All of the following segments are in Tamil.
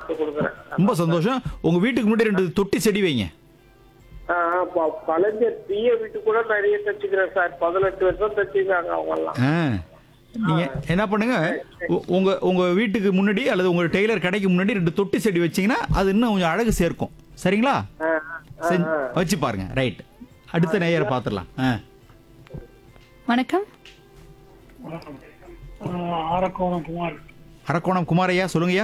பார்த்து கொடுக்குறேன் ரொம்ப சந்தோஷம் உங்க வீட்டுக்கு முன்னாடி ரெண்டு தொட்டி செடி வைங்க ஆ, ஆ, ப- கலைஞர் பிஏ வீட்டு கூட நிறைய தச்சுக்கிறேன் சார் பதினெட்டு வருஷம் தச்சுக்கிறாங்க அவங்க எல்லாம் ஆ. நீங்க என்ன பண்ணுங்க உ- உங்க உங்க வீட்டுக்கு முன்னாடி அல்லது உங்க டெய்லர் கடைக்கு முன்னாடி ரெண்டு தொட்டி செடி வச்சீங்கன்னா அது இன்னும் கொஞ்சம் அழகு சேர்க்கும் சரிங்களா ஆ, ஆ, செஞ்சு- வச்சு பாருங்க ரைட் அடுத்த நேயரை பார்த்துடலாம் ஆ. வணக்கம் ஆரக்கோணம் குமார் அரக்கோணம் குமாரையா சொல்லுங்கய்யா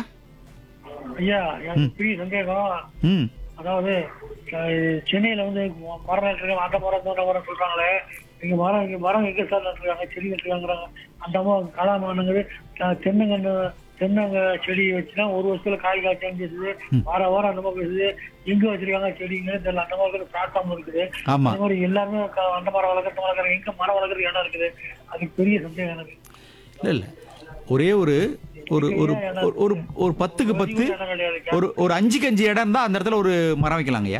ஐயா எனக்கு பெரிய சந்தேகம் ம் அதாவது அஹ், சென்னையில வந்து மரம் நட்டுருக்காங்க அந்த மரம் இந்த மரம் சொல்றாங்களே இங்க மரம் இங்க மரம் எங்க சார் நட்டுருக்காங்க செடி நட்டுருக்காங்கிறாங்க அந்த மரம் கலாமானுங்கிறது தென்னங்கன்று தென்னங்க செடி வச்சுனா ஒரு வருஷத்துல காய் காய்ச்சான்னு பேசுது வார வாரம் அந்த மாதிரி பேசுது எங்க வச்சிருக்காங்க செடிங்க தெரியல அந்த மாதிரி பிளாட்ஃபார்ம் இருக்குது ஆமா அந்த மாதிரி எல்லாருமே க- அந்த மரம் வளர்க்குறது வளர்க்குறாங்க எங்க மரம் வளர்க்குறது இடம் இருக்குது அது பெரிய சந்தேகம் எனக்கு இல்ல இல்ல ஒரே ஒரு ஒரு ஒரு ஒரு- ஒரு ஒரு பத்துக்கு பத்து இடம் கிடையாது ஒரு ஒரு அஞ்சுக்கு அஞ்சு இடம் இருந்தா அந்த இடத்துல ஒரு மரம் வைக்கலாங்கய்யா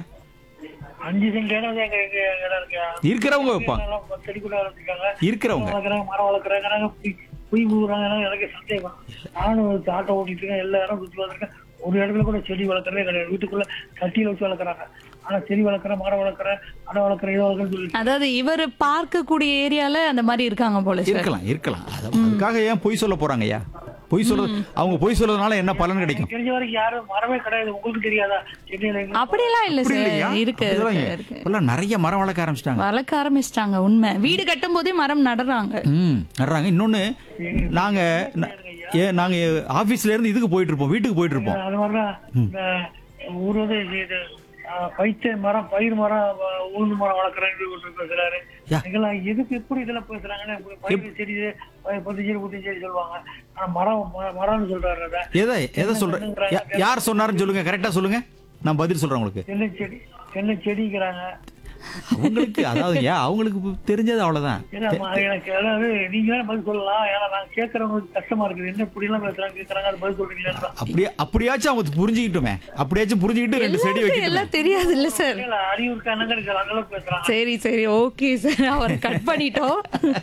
அஞ்சு சென்ட் இடம் எங்க எங்க எங்க இடம் இருக்கு இருக்கிறவங்க வைப்பாங்க எல்லாம் பத்து செடி கூட வளர்த்துருக்காங்க இருக்கிறவங்க வளர்க்குறாங்க மரம் வளர்க்குறாங்க பொய் ஊறாங்க எனக்கு சந்தேகம் நானும் ஒரு ஆட்டோ ஓட்டிட்டு இருக்கேன் எல்லா இடம் சுற்றி வளர்க்குறேன் ஒரு இடத்துல கூட செடி வளர்க்குறதே கிடையாது வீட்டுக்குள்ள கட்டியில வச்சு வளர்க்குறாங்க ஆனா செடி வளர்க்குறேன் மரம் வளர்க்குறேன் அதை வளர்க்குறேன் இதை வளர்க்குறேன்னு சொல்லி அதாவது இவர் பார்க்கக்கூடிய ஏரியால அந்த மாதிரி இருக்காங்க போல சார் இருக்கலாம் இருக்கலாம் அது- அதுக்காக ஏன் பொய் சொல்ல போறாங்க ஐயா பொய் சொல்ல அவங்க பொய் சொல்றதுனால என்ன பலன் கிடைக்கும் தெரிஞ்ச வரைக்கும் யாரும் மரமே கிடையாது உங்களுக்கு தெரியாதா சென்னையில எங்க- அப்படியெல்லாம் இல்ல அப்படி சார் இல்லையா? இருக்கு அப்படிலாம் இருக்கு, இல்ல. இருக்கு இப்பெல்லாம் நிறைய மரம் வளர்க்க ஆரம்பிச்சிட்டாங்க வளர்க்க ஆரம்பிச்சிட்டாங்க உண்மை வீடு கட்டும் போதே மரம் நடுறாங்க ம் நடுறாங்க இன்னொன்னு நாங்க ந- ஏ நாங்க ஆபீஸ்ல இருந்து இதுக்கு போயிட்டு இருப்போம் வீட்டுக்கு போயிட்டு இருப்போம் அது மாதிரிதான் இந்த ஊர் வந்து இது இது ஆஹ், பைத்த மரம் பயிர் மரம் ஆஹ், உளுந்து மரம் வளர்க்குறேன்னு ஒருத்தர் பேசுறாரு யா. இதெல்லாம் எதுக்கு எப்படி இதெல்லாம் பேசுறாங்கன்னு இப்படி பயிர் செடி ப- பத்து செடி குட்டி செடி சொல்லுவாங்க ஆனா மரம் ம- மரம்னு சொல்றாரு அதை எதை எதை சொல்றேன் யா- யார் சொன்னாருன்னு சொல்லுங்க கரெக்டா சொல்லுங்க நான் பதில் சொல்றேன் உங்களுக்கு தென்னை செடி தென்னை செடிங்கிறாங்க அவங்களுக்கு அதாவது ஏன் அவங்களுக்கு தெரிஞ்சது அவ்வளவுதான் ஏன்னா ம- எனக்கு அதாவது நீங்க வேணா பதில் சொல்லலாம் ஏன்னா நான் கேட்கறவங்களுக்கு கஷ்டமா இருக்குது என்ன இப்படி எல்லாம் பேசுறாங்க கேட்கறாங்க அது பதில் சொல்றீங்களா அப்படியே அப்படியாச்சும் அவங்க புரிஞ்சுக்கிட்டுமே அப்படியாச்சும் புரிஞ்சுக்கிட்டு ரெண்டு செடி எல்லாருக்கும் வைக்கிட்டு எல்லாம் தெரியாது இல்ல சார் அறிவு இருக்கானுங்க இருக்கு அந்த அளவுக்கு பேசுறாங்க சரி சரி ஓகே சார் அவரை கட் பண்ணிட்டோம்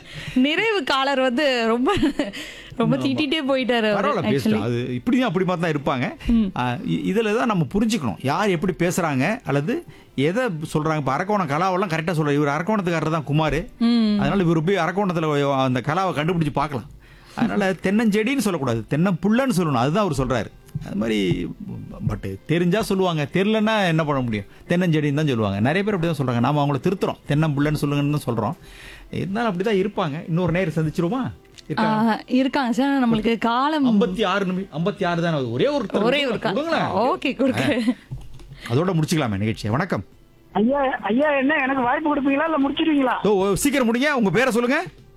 நிறைவு காலர் வந்து ரொம்ப ரொம்ப திட்டிட்டே போயிட்டாரு அவரு, பரவாயில்ல actually. பேசிட்டோம் அது இப்படியும் அப்படி மாதிரி தான் இருப்பாங்க ஆ, இ- இதுல தான் நம்ம புரிஞ்சுக்கணும் யார் எப்படி பேசுறாங்க அல்லது எதை சொல்றாங்க இப்போ அரக்கோணம் கலாவெல்லாம் கரெக்டா சொல்ற இவர் அரக்கோணத்துக்காரர் தான் குமார் ம் அதனால இவர் போய் அரக்கோணத்துல அந்த கலாவை கண்டுபிடிச்சு பார்க்கலாம் அதனால தென்னஞ்செடின்னு சொல்லக்கூடாது தென்னம்புள்ளன்னு சொல்லணும் அதுதான் அவர் சொல்றாரு அது மாதிரி பட் தெரிஞ்சா சொல்லுவாங்க தெரியலன்னா என்ன பண்ண முடியும் தென்னஞ்செடின்னு தான் சொல்லுவாங்க நிறைய பேர் அப்படி தான் சொல்றாங்க நாம அவங்கள திருத்துறோம் தென்னம்புள்ளன்னு சொல்லுங்கன்னு தான் சொல்றோம் இருந்தாலும் அப்படிதான் இருப்பாங்க இன்னொரு நேரம் சந்திச்சிருவோமா ஆ, இருக்காங்க சார் நம்மளுக்கு காலம் ஐம்பத்தி ஆறு நிமிஷம் ஐம்பத்தி ஆறு தானே ஆகுது. ஒரே ஒரு தடவை ஒரே ஒரு கொடுங்களேன். ஓகே கொடுக்க அதோட முடிச்சுக்கலாமே நிகழ்ச்சியை வணக்கம் ஐயா ஐயா என்ன எனக்கு வாய்ப்பு கொடுப்பீங்களா இல்ல முடிச்சிருவீங்களா ஓ ஓ, சீக்கிரம் முடிங்க உங்க பேரை சொல்லுங்க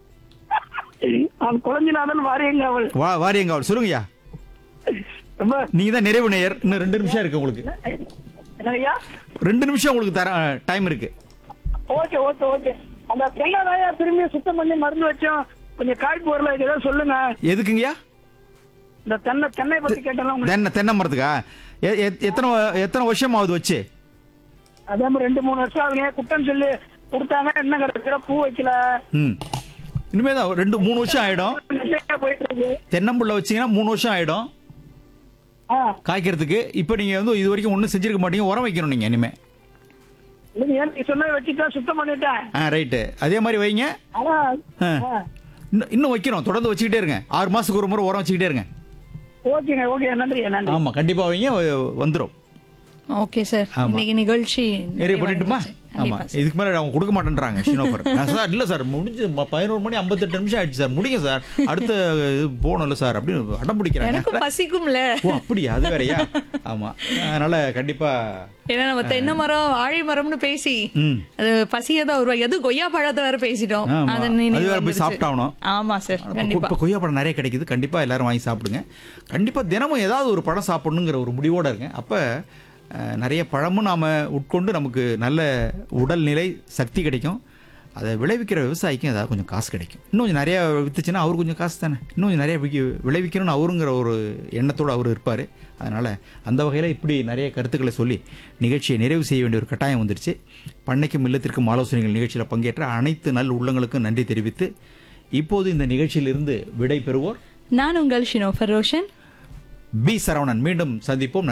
நான் குழஞ்சிநாதன் வாரியங்காவல் வா வாரியங்காவல் சொல்லுங்கய்யா ரொம்ப நீங்க தான் நிறைவு நேயர் இன்னும் ரெண்டு நிமிஷம் இருக்கு உங்களுக்கு என்ன ஐயா ரெண்டு நிமிஷம் உங்களுக்கு தர டைம் இருக்கு ஓகே ஓகே ஓகே அந்த தென்னாதாயா திரும்பி சுத்தம் பண்ணி மருந்து வச்சோம் கொஞ்சம் காய்ப்பு வரல இது ஏதாவது சொல்லுங்க எதுக்குங்கய்யா இந்த தென்னை தென்னை பத்தி கேட்டலாம் உங்களுக்கு தென்னை தென்னை மரத்துக்கா எ- எ- எத்தனை வ- எத்தனை வருஷம் ஆகுது வச்சு அதே மாதிரி ரெண்டு மூணு வருஷம் ஆகுங்க குட்டம் சொல்லி கொடுத்தாங்க என்ன கிடைக்கிற பூ வைக்கல ம் இனிமே தான் ரெண்டு மூணு வருஷம் ஆயிடும் நெட்டையா போயிட்டு இருக்கு தென்னம்புள்ள வச்சீங்கன்னா மூணு வருஷம் ஆயிடும் ஆ காய்க்கிறதுக்கு இப்போ நீங்க வந்து இது வரைக்கும் ஒன்றும் செஞ்சிருக்க மாட்டீங்க உரம் வைக்கணும் நீங்க இனிமே இல்லைங்க ஏன் நீ சொன்னதை வச்சுட்டேன் சுத்தம் பண்ணிட்டேன் ஆ ரைட்டு அதே மாதிரி வைங்க ஆனா ஆ. ஆ. இன்னும் இன்னும் வைக்கணும் தொடர்ந்து வச்சுக்கிட்டே இருங்க ஆறு மாசத்துக்கு ஒரு முறை உரம் வச்சுக்கிட்டே இருங்க ஓகேங்க ஓகே நன்றி நன்றி ஆமா கண்டிப்பா வைங்க வ- வந்துரும் ஓகே சார் ஆமா. இன்னைக்கு நிகழ்ச்சி நிறைய பண்ணிட்டுமா ஆமா கண்டிப்பா சார். இதுக்கு மேல அவங்க கொடுக்க மாட்டேன்றாங்க ஷினோஃபர் நான் சார் இல்ல சார் முடிஞ்சு ம- பதினோரு மணி ஐம்பத்தெட்டு நிமிஷம் ஆயிடுச்சு சார் முடிங்க சார் அடுத்த இது போகணும்ல சார் அப்படின்னு அடம் பிடிக்கிறாங்க எனக்கும் பசிக்கும்ல ஓ அப்படியா அது வேறயா ஆமா அதனால கண்டிப்பா ஏன்னா நம்ம தென்னை மரம் வாழை மரம்னு பேசி ம் அது பசியை தான் உருவாக்கி அது கொய்யா பழத்தை வேற பேசிட்டோம் ஆமா. அது நினைவு அது வேற போய் வந்துருச்சு. சாப்பிட்டாகணும். ஆமா சார் இப்ப கண்டிப்பா இப்ப கொய்யா பழம் நிறைய கிடைக்குது கண்டிப்பா எல்லாரும் வாங்கி சாப்பிடுங்க கண்டிப்பா தினமும் ஏதாவது ஒரு பழம் சாப்பிடணுங்கிற ஒரு முடிவோட இருக்கேன் அப்ப அஹ், நிறைய பழமும் நாம உட்கொண்டு நமக்கு நல்ல உடல்நிலை சக்தி கிடைக்கும் அதை விளைவிக்கிற விவசாயிக்கும் ஏதாவது கொஞ்சம் காசு கிடைக்கும் இன்னும் கொஞ்சம் நிறைய வித்துச்சுன்னா அவர் கொஞ்சம் காசு தானே இன்னும் கொஞ்சம் நிறைய விக்கி- விளைவிக்கணும்னு அவருங்கிற ஒரு எண்ணத்தோடு அவர் இருப்பார் அதனால் அந்த வகையில் இப்படி நிறைய கருத்துக்களை சொல்லி நிகழ்ச்சியை நிறைவு செய்ய வேண்டிய ஒரு கட்டாயம் வந்துருச்சு பண்ணைக்கும் இல்லத்திற்கும் ஆலோசனைகள் நிகழ்ச்சியில் பங்கேற்ற அனைத்து நல் உள்ளங்களுக்கும் நன்றி தெரிவித்து இப்போது இந்த நிகழ்ச்சியிலிருந்து விடை பெறுவோர் நான் உங்கள் ஷினோஃபர் ரோஷன் பி சரவணன் மீண்டும் சந்திப்போம்